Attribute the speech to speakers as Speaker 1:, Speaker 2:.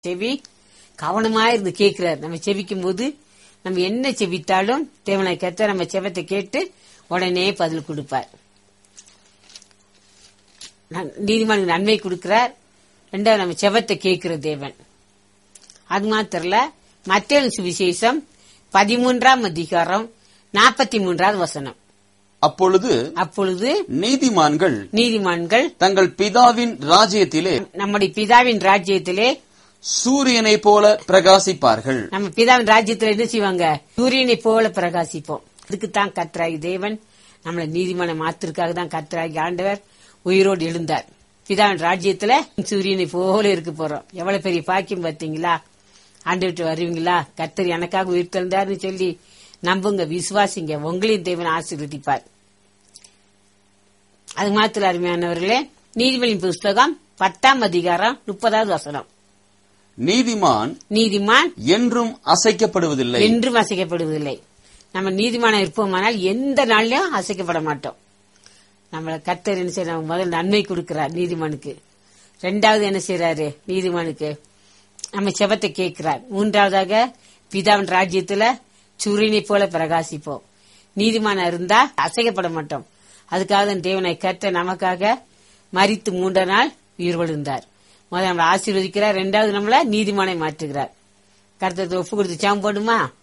Speaker 1: செவி கவனமா இருந்து கேட்கிறார் நம்ம செவிக்கும் போது நம்ம என்ன செவித்தாலும் தேவனை கத்த நம்ம செவத்தை கேட்டு உடனே பதில் கொடுப்பார் நன்- நீதிமானுக்கு நன்மை கொடுக்கிறார் ரெண்டாவது நம்ம செவத்தை கேட்கிற தேவன் அது மாத்திரம் இல்ல மத்திய சுவிசேஷம் பதிமூன்றாம் அதிகாரம் நாற்பத்தி மூன்றாவது வசனம்
Speaker 2: அப்பொழுது
Speaker 1: அப்பொழுது
Speaker 2: நீதிமான்கள்
Speaker 1: நீதிமான்கள்
Speaker 2: தங்கள் பிதாவின் ராஜ்யத்திலே
Speaker 1: நம்முடைய பிதாவின் ராஜ்யத்திலே
Speaker 2: சூரியனைப் போல பிரகாசிப்பார்கள்
Speaker 1: நம்ம பிதாவின் ராஜ்யத்துல என்ன செய்வாங்க சூரியனை போல பிரகாசிப்போம் அதுக்கு தான் கத்ராகி தேவன் நம்மள நீதிமான மாத்திற்காக தான் கத்ராகி ஆண்டவர் உயிரோடு எழுந்தார் பிதாவின் ராஜ்யத்துல சூரியனை போல இருக்க போறோம் எவ்வளவு பெரிய பாக்கியம் பார்த்தீங்களா ஆண்டு வருவீங்களா கத்தர் எனக்காக உயிர் தந்தார்னு சொல்லி நம்புங்க விசுவாசிங்க உங்களையும் தேவன் ஆசீர்வதிப்பார் அது மாத்திர அருமையானவர்களே நீதிபதியின் புஸ்தகம் பத்தாம் அதிகாரம் முப்பதாவது வசனம்
Speaker 2: நீதிமான்
Speaker 1: நீதிமான்
Speaker 2: என்றும் அசைக்கப்படுவதில்லை
Speaker 1: என்றும் அசைக்கப்படுவதில்லை நம்ம நீதிமானம் இருப்போமானால் எந்த நாள்லயும் அசைக்கப்பட மாட்டோம் நம்மள கர்த்தர் என்ன செய்யறாங்க முதல் நன்மை கொடுக்கிறார் நீதிமானுக்கு ரெண்டாவது என்ன செய்யறாரு நீதிமானுக்கு நம்ம செபத்தை கேட்கிறார் மூன்றாவதாக பிதாவின் ராஜ்யத்துல சூரியனை போல பிரகாசிப்போம் நீதிமானம் இருந்தா அசைக்கப்பட மாட்டோம் அதுக்காக தான் தேவனை கர்த்தர் நமக்காக மரித்து மூன்ற நாள் உயிர் விழுந்தார் முதல் நம்மளை ஆசீர்வதிக்கிறார் ரெண்டாவது நம்மள நீதிமானை மாற்றுகிறார் கருத்தத்தை ஒப்பு கொடுத்து சாம் போடுமா